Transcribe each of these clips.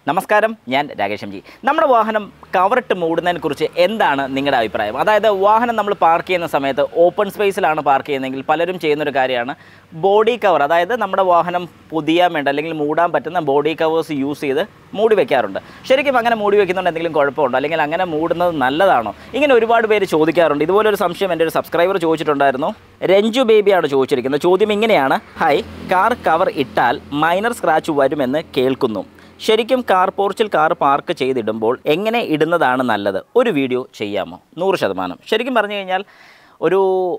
നമസ്കാരം ഞാൻ Rakesh M G നമ്മുടെ വാഹനം കവറിട്ട് മൂടുന്നതിനെ കുറിച്ച് എന്താണ് നിങ്ങളുടെ അഭിപ്രായം അതായത് വാഹനം നമ്മൾ പാർക്ക് ചെയ്യുന്ന സമയത്ത് ഓപ്പൺ സ്പേസിലാണ് പാർക്ക് ചെയ്യുന്നതെങ്കിൽ പലരും ചെയ്യുന്നൊരു കാര്യമാണ് ബോഡി കവർ അതായത് നമ്മുടെ വാഹനം പൊതിയാൻ വേണ്ട അല്ലെങ്കിൽ മൂടാൻ പറ്റുന്ന ബോഡി കവേഴ്സ് യൂസ് ചെയ്ത് മൂടി വെക്കാറുണ്ട് ശരിക്കും അങ്ങനെ മൂടി വെക്കുന്നുണ്ട് എന്തെങ്കിലും കുഴപ്പമുണ്ടോ അല്ലെങ്കിൽ അങ്ങനെ മൂടുന്നത് നല്ലതാണോ ഇങ്ങനെ ഒരുപാട് പേര് ചോദിക്കാറുണ്ട് ഇതുപോലെ ഒരു സംശയം എൻ്റെ ഒരു സബ്സ്ക്രൈബർ ചോദിച്ചിട്ടുണ്ടായിരുന്നു രഞ്ജു ബേബിയാണ് ചോദിച്ചിരിക്കുന്നത് ചോദ്യം ഇങ്ങനെയാണ് ഹായ് കാർ കവർ ഇട്ടാൽ മൈനർ സ്ക്രാച്ച് വരുമെന്ന് കേൾക്കുന്നു ശരിക്കും കാർ പോർച്ചിൽ കാർ പാർക്ക് ചെയ്തിടുമ്പോൾ എങ്ങനെ ഇടുന്നതാണ് നല്ലത് ഒരു വീഡിയോ ചെയ്യാമോ നൂറ് ശതമാനം ശരിക്കും പറഞ്ഞു കഴിഞ്ഞാൽ ഒരു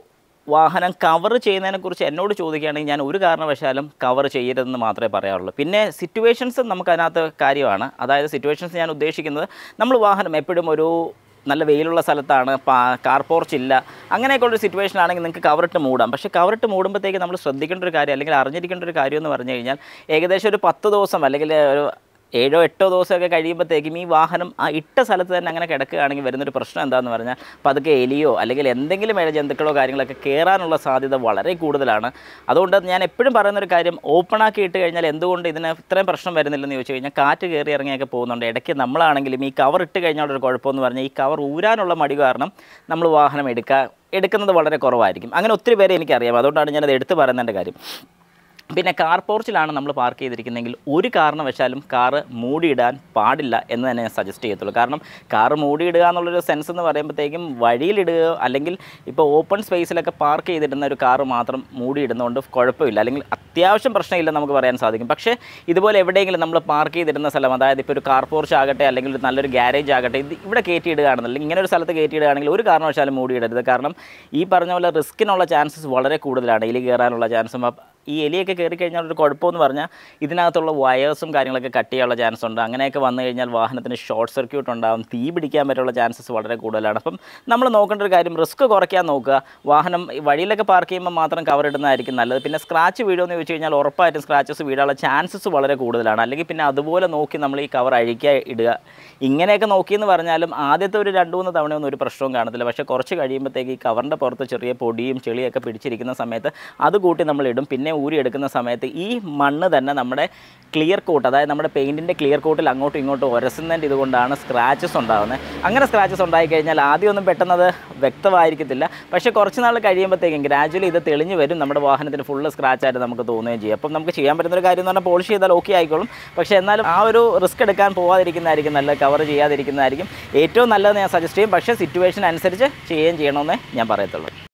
വാഹനം കവർ ചെയ്യുന്നതിനെക്കുറിച്ച് എന്നോട് ചോദിക്കുകയാണെങ്കിൽ ഞാൻ ഒരു കാരണവശാലും കവർ ചെയ്യരുതെന്ന് മാത്രമേ പറയാറുള്ളൂ പിന്നെ സിറ്റുവേഷൻസ് നമുക്ക് അതിനകത്ത് കാര്യമാണ് അതായത് സിറ്റുവേഷൻസ് ഞാൻ ഉദ്ദേശിക്കുന്നത് നമ്മൾ വാഹനം എപ്പോഴും ഒരു നല്ല വെയിലുള്ള സ്ഥലത്താണ് പാ കാർ പോർച്ച് ഇല്ല അങ്ങനെയൊക്കെ ഒരു സിറ്റുവേഷൻ ആണെങ്കിൽ നിങ്ങൾക്ക് കവറിട്ട് മൂടാം പക്ഷേ കവറിട്ട് മൂടുമ്പോഴത്തേക്ക് നമ്മൾ ശ്രദ്ധിക്കേണ്ട ഒരു കാര്യം അല്ലെങ്കിൽ അറിഞ്ഞിരിക്കേണ്ട ഒരു കാര്യം എന്ന് പറഞ്ഞു കഴിഞ്ഞാൽ ഏകദേശം ഒരു പത്ത് ദിവസം അല്ലെങ്കിൽ ഒരു ഏഴോ എട്ടോ ദിവസമൊക്കെ കഴിയുമ്പോഴത്തേക്കും ഈ വാഹനം ആ ഇട്ട സ്ഥലത്ത് തന്നെ അങ്ങനെ കിടക്കുകയാണെങ്കിൽ വരുന്നൊരു പ്രശ്നം എന്താണെന്ന് പറഞ്ഞാൽ പതുക്കെ എലിയോ അല്ലെങ്കിൽ എന്തെങ്കിലും ഇഴ ജന്തുക്കളോ കാര്യങ്ങളൊക്കെ കയറാനുള്ള സാധ്യത വളരെ കൂടുതലാണ് അതുകൊണ്ട് ഞാൻ എപ്പോഴും പറയുന്നൊരു കാര്യം ഓപ്പൺ ആക്കി ഇട്ട് കഴിഞ്ഞാൽ എന്തുകൊണ്ട് ഇതിന് ഇത്രയും പ്രശ്നം വരുന്നില്ലെന്ന് ചോദിച്ചു കഴിഞ്ഞാൽ കാറ്റ് കയറി ഇറങ്ങിയൊക്കെ പോകുന്നുണ്ട് ഇടയ്ക്ക് നമ്മളാണെങ്കിലും ഈ കവർ ഇട്ട് കഴിഞ്ഞാൽ ഒരു കുഴപ്പമെന്ന് പറഞ്ഞാൽ ഈ കവർ ഊരാനുള്ള മടി കാരണം നമ്മൾ വാഹനം എടുക്കുക എടുക്കുന്നത് വളരെ കുറവായിരിക്കും അങ്ങനെ ഒത്തിരി പേരെ എനിക്കറിയാം അതുകൊണ്ടാണ് ഞാനത് എടുത്തു പറയുന്നതിൻ്റെ കാര്യം പിന്നെ കാർ പോർച്ചിലാണ് നമ്മൾ പാർക്ക് ചെയ്തിരിക്കുന്നതെങ്കിൽ ഒരു കാരണവശാലും കാറ് മൂടിയിടാൻ പാടില്ല എന്ന് തന്നെ ഞാൻ സജസ്റ്റ് ചെയ്യത്തുള്ളൂ കാരണം കാറ് മൂടിയിടുക എന്നുള്ളൊരു സെൻസ് എന്ന് പറയുമ്പോഴത്തേക്കും വഴിയിലിടുകയോ അല്ലെങ്കിൽ ഇപ്പോൾ ഓപ്പൺ സ്പേസിലൊക്കെ പാർക്ക് ചെയ്തിടുന്ന ഒരു കാറ് മാത്രം മൂടിയിടുന്നതുകൊണ്ട് കുഴപ്പമില്ല അല്ലെങ്കിൽ അത്യാവശ്യം പ്രശ്നമില്ല നമുക്ക് പറയാൻ സാധിക്കും പക്ഷേ ഇതുപോലെ എവിടെയെങ്കിലും നമ്മൾ പാർക്ക് ചെയ്തിടുന്ന സ്ഥലം അതായത് ഇപ്പോൾ ഒരു കാർ പോർച്ച് ആകട്ടെ അല്ലെങ്കിൽ ഒരു നല്ലൊരു ഗ്യാരേജ് ആകട്ടെ ഇത് ഇവിടെ കയറ്റിയിടുകയാണെന്നുണ്ടെങ്കിൽ ഇങ്ങനെ ഒരു സ്ഥലത്ത് കയറ്റിയിടുകയാണെങ്കിൽ ഒരു കാരണവശാലും മൂടിയിടരുത് കാരണം ഈ പറഞ്ഞ പോലെ റിസ്ക്കിനുള്ള ചാൻസസ് വളരെ കൂടുതലാണ് എലി കയറാനുള്ള ചാൻസും ഈ എലിയൊക്കെ കയറി കഴിഞ്ഞാൽ ഒരു കുഴപ്പമെന്ന് പറഞ്ഞാൽ ഇതിനകത്തുള്ള വയേഴ്സും കാര്യങ്ങളൊക്കെ കട്ട് ചെയ്യാനുള്ള ചാൻസ് ഉണ്ട് അങ്ങനെയൊക്കെ വന്നു കഴിഞ്ഞാൽ വാഹനത്തിന് ഷോർട്ട് സർക്യൂട്ട് ഉണ്ടാകും തീ പിടിക്കാൻ പറ്റുള്ള ചാൻസസ് വളരെ കൂടുതലാണ് അപ്പം നമ്മൾ നോക്കേണ്ട ഒരു കാര്യം റിസ്ക് കുറയ്ക്കാൻ നോക്കുക വാഹനം ഈ വഴിയിലൊക്കെ പാർക്ക് ചെയ്യുമ്പോൾ മാത്രം കവർ ഇടുന്നതായിരിക്കും നല്ലത് പിന്നെ സ്ക്രാച്ച് വീഴുമെന്ന് ചോദിച്ചു കഴിഞ്ഞാൽ ഉറപ്പായിട്ടും സ്ക്രാച്ചസ് വീഴാനുള്ള ചാൻസസ് വളരെ കൂടുതലാണ് അല്ലെങ്കിൽ പിന്നെ അതുപോലെ നോക്കി നമ്മൾ ഈ കവർ അഴിക്കുക ഇടുക ഇങ്ങനെയൊക്കെ നോക്കിയെന്ന് പറഞ്ഞാലും ആദ്യത്തെ ഒരു രണ്ട് മൂന്ന് തവണയൊന്നും ഒരു പ്രശ്നവും കാണത്തില്ല പക്ഷേ കുറച്ച് കഴിയുമ്പോഴത്തേക്ക് ഈ കവറിൻ്റെ പുറത്ത് ചെറിയ പൊടിയും ചെളിയൊക്കെ പിടിച്ചിരിക്കുന്ന സമയത്ത് അത് കൂട്ടി നമ്മൾ ഇടും പിന്നെ ഊരി എടുക്കുന്ന സമയത്ത് ഈ മണ്ണ് തന്നെ നമ്മുടെ ക്ലിയർ കോട്ട് അതായത് നമ്മുടെ പെയിൻറ്റിൻ്റെ ക്ലിയർ കോട്ടിൽ അങ്ങോട്ടും ഇങ്ങോട്ടും ഉരസുന്നതിൻ്റെ ഇതുകൊണ്ടാണ് സ്ക്രാച്ചസ് ഉണ്ടാകുന്നത് അങ്ങനെ സ്ക്രാച്ചസ് ഉണ്ടായി കഴിഞ്ഞാൽ ആദ്യമൊന്നും പെട്ടെന്ന് അത് വ്യക്തമായിരിക്കത്തില്ല പക്ഷേ കുറച്ച് നാൾ കഴിയുമ്പോഴത്തേക്കും ഗ്രാജുവലി ഇത് തെളിഞ്ഞ് വരും നമ്മുടെ വാഹനത്തിന് ഫുള്ള് സ്ക്രാച്ചായിട്ട് നമുക്ക് തോന്നുകയും ചെയ്യും അപ്പം നമുക്ക് ചെയ്യാൻ പറ്റുന്ന ഒരു കാര്യം എന്ന് പറഞ്ഞാൽ പോളിഷ് ചെയ്താൽ ഓക്കെ ആയിക്കോളും പക്ഷേ എന്നാലും ആ ഒരു റിസ്ക് എടുക്കാൻ പോകാതിരിക്കുന്നതായിരിക്കും നല്ലത് കവർ ചെയ്യാതിരിക്കുന്നതായിരിക്കും ഏറ്റവും നല്ലതെന്ന് ഞാൻ സജസ്റ്റ് ചെയ്യും പക്ഷേ സിറ്റുവേഷൻ അനുസരിച്ച് ചെയ്യുകയും ചെയ്യണമെന്നേ ഞാൻ പറയത്തുള്ളൂ